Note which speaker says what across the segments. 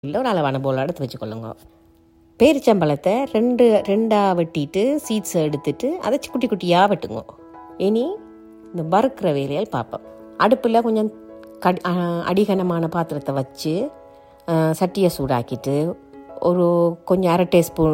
Speaker 1: இல்லை ஒரு அளவான போல் எடுத்து வச்சுக்கொள்ளுங்க பேரிச்சம்பழத்தை ரெண்டு ரெண்டாக வெட்டிட்டு சீட்ஸை எடுத்துட்டு அதை சி- குட்டி குட்டியாக வெட்டுங்க இனி இந்த வறுக்கிற வேலையால் பார்ப்போம் அடுப்பில் கொஞ்சம் கடி ஆ, அடிகனமான பாத்திரத்தை வச்சு ஆ, சட்டியை சூடாக்கிட்டு ஒரு கொஞ்சம் அரை டீஸ்பூன்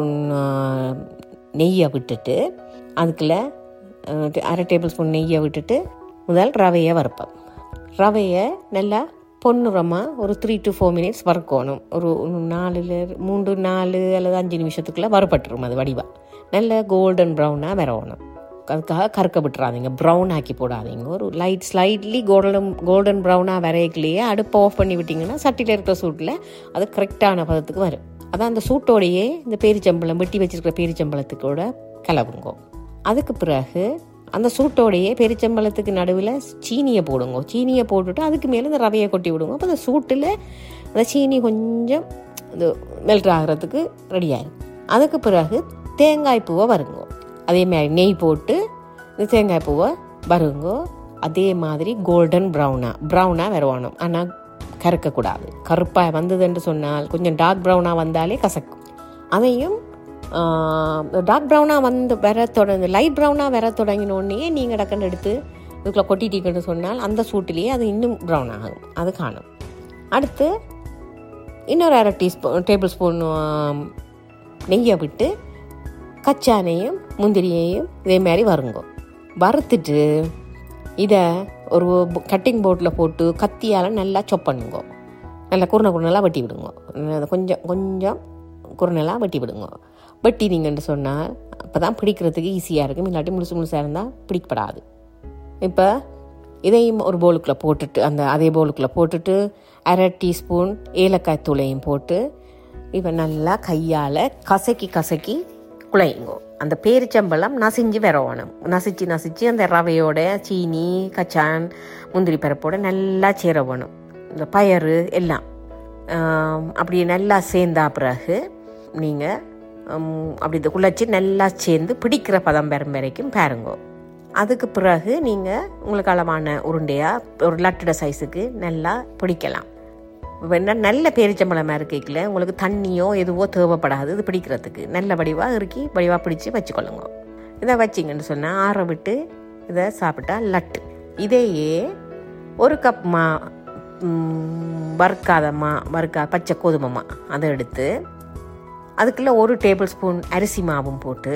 Speaker 1: நெய்யை விட்டுட்டு அதுக்குள்ள ஆ, அரை டேபிள் ஸ்பூன் நெய்யை விட்டுட்டு முதல் ரவையை வறுப்போம் ரவையை நல்லா பொன்னுரமாக ஒரு த்ரீ டு ஃபோர் மினிட்ஸ் வறுக்கணும் ஒரு நாலுல மூன்று நாலு அல்லது அஞ்சு நிமிஷத்துக்குள்ளே வறுபட்டுரும் அது வடிவாக நல்ல கோல்டன் ப்ரௌனாக வரணும் அதுக்காக கறக்க விட்டுறாதீங்க ப்ரௌன் ஆக்கி போடாதீங்க ஒரு லைட் ஸ்லைட்லி கோல்டன் கோல்டன் ப்ரௌனாக வரையக்குள்ளேயே அடுப்பை ஆஃப் பண்ணி விட்டிங்கன்னா சட்டியில் இருக்கிற சூட்டில் அது கரெக்டான பதத்துக்கு வரும் அதான் அந்த சூட்டோடையே இந்த பேரிச்சம்பழம் வெட்டி வச்சிருக்கிற பேரிச்சம்பழத்துக்கூட கலவுங்க அதுக்கு பிறகு அந்த சூட்டோடையே பெரிச்சம்பழத்துக்கு நடுவில் சீனியை போடுங்க சீனியை போட்டுட்டு அதுக்கு மேலே இந்த ரவையை கொட்டி விடுங்க அப்போ அந்த சூட்டில் அந்த சீனி கொஞ்சம் இது மெல்ட் ஆகிறதுக்கு ரெடி ஆயிடும் அதுக்கு பிறகு தேங்காய் பூவை வருங்க அதே மாதிரி நெய் போட்டு இந்த தேங்காய் பூவை வருங்க அதே மாதிரி கோல்டன் ப்ரௌனாக ப்ரௌனாக வரணும் ஆனால் கறக்கக்கூடாது கருப்பாக வந்ததுன்னு சொன்னால் கொஞ்சம் டார்க் ப்ரௌனாக வந்தாலே கசக்கும் அதையும் டார்க் ப்ரௌனாக வந்து வர தொடங்க லைட் ப்ரௌனாக வர தொடங்கினோடனே நீங்கள் டக்குன்னு எடுத்து இதுக்குள்ளே கொட்டிட்டீங்கன்னு சொன்னால் அந்த சூட்டிலேயே அது இன்னும் ப்ரௌன் ஆகும் அது காணும் அடுத்து இன்னொரு அரை டீஸ்பூன் டேபிள் ஸ்பூன் நெய்யை விட்டு கச்சானையும் முந்திரியையும் இதே மாதிரி வறுங்கோ வறுத்துட்டு இதை ஒரு கட்டிங் போர்டில் போட்டு கத்தியால் நல்லா chop பண்ணுங்க நல்லா குருணை குருணெல்லாம் வெட்டி விடுங்க அதை கொஞ்சம் கொஞ்சம் குருணெல்லாம் வெட்டி விடுங்க வெட்டினீங்கன்னு சொன்னால் அப்போ தான் பிடிக்கிறதுக்கு ஈஸியாக இருக்கும் இல்லாட்டி முழுசு முழுசாக இருந்தால் பிடிக்கப்படாது இப்போ இதையும் ஒரு பவுலுக்குள்ளே போட்டுட்டு அந்த அதே பவுலுக்குள்ளே போட்டுட்டு அரை டீஸ்பூன் ஏலக்காய் தூளையும் போட்டு இப்போ நல்லா கையால் கசக்கி கசக்கி குழையுங்கோ அந்த பேரிச்சம்பழம் நசிஞ்சு வரணும் நசிச்சு நசிச்சு அந்த ரவையோட சீனி கச்சான் முந்திரி பருப்போட நல்லா சேரவணும் இந்த பயறு எல்லாம் ஆம், அப்படி நல்லா சேர்ந்தா பிறகு நீங்கள் அப்படி இதை குழச்சி நல்லா சேர்ந்து பிடிக்கிற பதம் பெறும் வரைக்கும் பாருங்கோ அதுக்கு பிறகு நீங்கள் உங்களுக்கு அளவான உருண்டையாக ஒரு லட்டட சைஸுக்கு நல்லா பிடிக்கலாம் இப்போ என்ன நல்ல பேரிச்சம்பழமாக இருக்கைக்குள்ள உங்களுக்கு தண்ணியோ எதுவோ தேவைப்படாது இது பிடிக்கிறதுக்கு நல்ல வடிவாக இறுக்கி வடிவாக பிடிச்சி வச்சுக்கொள்ளுங்க இதை வச்சிங்கன்னு சொன்னால் ஆற விட்டு இதை சாப்பிட்டா லட்டு இதையே ஒரு கப் மா ம், வறுக்காத மா வறுக்கா பச்சை கோதுமை மா அதை எடுத்து அதுக்குள்ளே ஒரு டேபிள் ஸ்பூன் அரிசி மாவும் போட்டு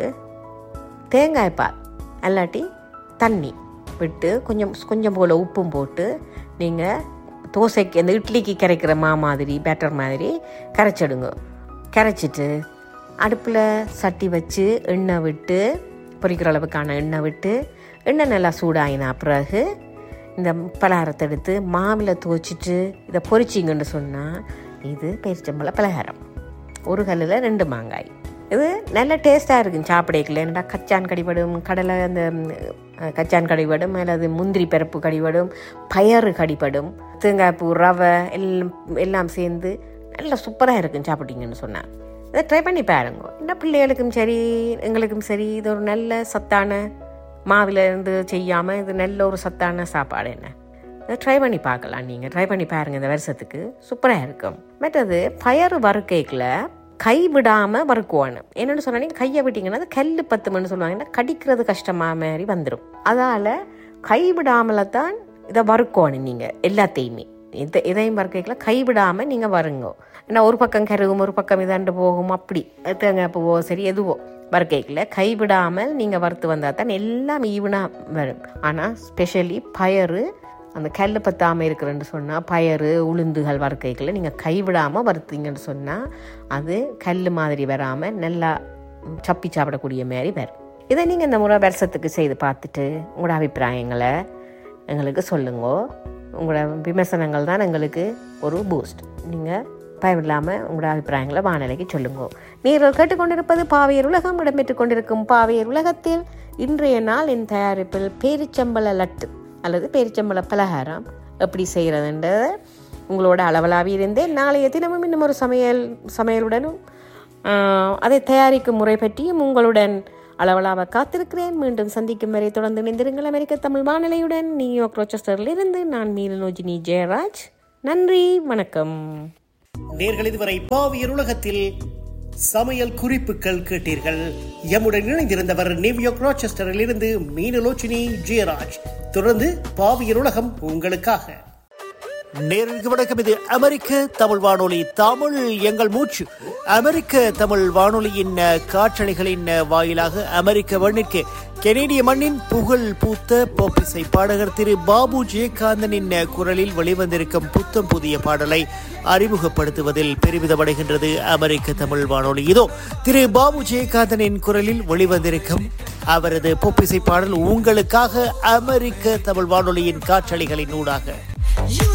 Speaker 1: தேங்காய் பால் அல்லாட்டி தண்ணி விட்டு கொஞ்சம் கொஞ்சம் போல் உப்பும் போட்டு நீங்கள் தோசைக்கு அந்த இட்லிக்கு கரைக்கிற மா மாதிரி பேட்டர் மாதிரி கரைச்சிடுங்க கரைச்சிட்டு அடுப்பில் சட்டி வச்சு எண்ணெய் விட்டு பொரிக்கிற அளவுக்கான எண்ணெய் விட்டு எண்ணெய் நல்லா சூடாயினா பிறகு இந்த பலகாரத்தை எடுத்து மாவில் துவச்சிட்டு இதை பொரிச்சிங்கன்னு சொன்னால் இது பேரிச்சம்பழ பலகாரம் ஒரு கல்லில் ரெண்டு மாங்காய் இது நல்ல டேஸ்ட்டாக இருக்கும் சாப்பிடக்கல என்னடா கச்சான் கடிபடும் கடலை அந்த ம், அஹ், கச்சான் கடிபடும் அல்லது முந்திரி பருப்பு கடிபடும் பயறு கடிபடும் தேங்காய் பூ ரவை எல்லாம் எல்லாம் சேர்ந்து நல்ல சூப்பராக இருக்கும் சாப்பிட்டீங்கன்னு சொன்னேன் இதை ட்ரை பண்ணி பாருங்க என்ன பிள்ளைகளுக்கும் சரி எங்களுக்கும் சரி இது ஒரு நல்ல சத்தான மாவில் இருந்து செய்யாமல் இது நல்ல ஒரு சத்தான சாப்பாடு என்ன இதை ட்ரை பண்ணி பார்க்கலாம் நீங்கள் ட்ரை பண்ணி பாருங்கள் இந்த வருஷத்துக்கு சூப்பராக இருக்கும் மற்றது பயறு வறுக்கைக்கில் கை விடாமல் வறுக்குவானு என்னென்னு சொன்னா நீங்க கையை விட்டீங்கன்னா அது கல் பத்துமன்னு சொல்லுவாங்க ஏன்னா கடிக்கிறது கஷ்டமாக மாதிரி வந்துடும் அதால் கை விடாமல தான் இதை வறுக்கணும் நீங்கள் எல்லாத்தையுமே இதை இதையும் வறுக்கைக்குள்ள கை விடாமல் நீங்கள் வருங்க ஏன்னா ஒரு பக்கம் கருகும் ஒரு பக்கம் இதாண்டு போகும் அப்படி தேங்காய் பூவோ சரி எதுவோ வறுக்கைக்குள்ள கை விடாமல் நீங்கள் வறுத்து வந்தால் தான் எல்லாம் ஈவனாக வரும் ஆனால் ஸ்பெஷலி பயறு அந்த கல் பத்தாமல் இருக்கிறேன்னு சொன்னால் பயறு உளுந்துகள் வறுக்கைக்குள்ள நீங்கள் கைவிடாமல் வறுத்தீங்கன்னு சொன்னால் அது கல் மாதிரி வராமல் நல்லா ம், சப்பி சாப்பிடக்கூடிய மாதிரி வரும் இதை நீங்கள் இந்த முறை வருஷத்துக்கு செய்து பார்த்துட்டு உங்களோட அபிப்பிராயங்களை எங்களுக்கு சொல்லுங்க உங்களோட விமர்சனங்கள் தான் எங்களுக்கு ஒரு பூஸ்ட் நீங்கள் பயமில்லாமல் உங்களோட அபிப்பிராயங்களை வானிலைக்கு சொல்லுங்க நீங்கள் கேட்டுக்கொண்டிருப்பது பாவையர் உலகம் இடம்பெற்றுக் கொண்டிருக்கும் பாவையர் உலகத்தில் இன்றைய நாள் என் தயாரிப்பில் பேரிச்சம்பழ லட்டு அல்லது பேரிச்சம்பழ பலகாரம் எப்படி செய்கிறதுன்றத உங்களோட அளவலாவி இருந்தேன் நாளைய தினமும் இன்னும் ஒரு சமையல் சமையலுடனும் ஆஹ், அதை தயாரிக்கும் முறை பற்றியும் உங்களுடன் அளவலாக காத்திருக்கிறேன் மீண்டும் சந்திக்கும் வரை தொடர்ந்து இணைந்திருங்கள் அமெரிக்க தமிழ் வானிலையுடன் நியூயார்க் ரோச்சஸ்டரிலிருந்து நான் மீனலோஜினி ஜெயராஜ் நன்றி வணக்கம்
Speaker 2: நேர்கள் இதுவரை பாவியர் உலகத்தில் சமையல் குறிப்புகள் கேட்டீர்கள் எம்முடன் இணைந்திருந்தவர் நியூயார்க் ராச்செஸ்டரில் இருந்து மீனலோச்சினி ஜெயராஜ் தொடர்ந்து பாவியர் உலகம் உங்களுக்காக நேருக்கு வணக்கம் இது அமெரிக்க தமிழ் வானொலி தமிழ் எங்கள் மூச்சு அமெரிக்க தமிழ் வானொலியின் அஹ், காற்றலைகளின் அஹ், வாயிலாக அமெரிக்க மண்ணிற்கு கெனேடிய மண்ணின் புகழ் பூத்த போப்பிசை பாடகர் திரு பாபு ஜெயகாந்தனின் அஹ், குரலில் வெளிவந்திருக்கும் புத்தம் புதிய பாடலை அறிமுகப்படுத்துவதில் பெருமிதமடைகின்றது அமெரிக்க தமிழ் வானொலி இதோ திரு பாபு ஜெயகாந்தனின் குரலில் வெளிவந்திருக்கும் அவரது பொப்பிசை பாடல் உங்களுக்காக அமெரிக்க தமிழ் வானொலியின் காற்றலைகளின் ஊடாக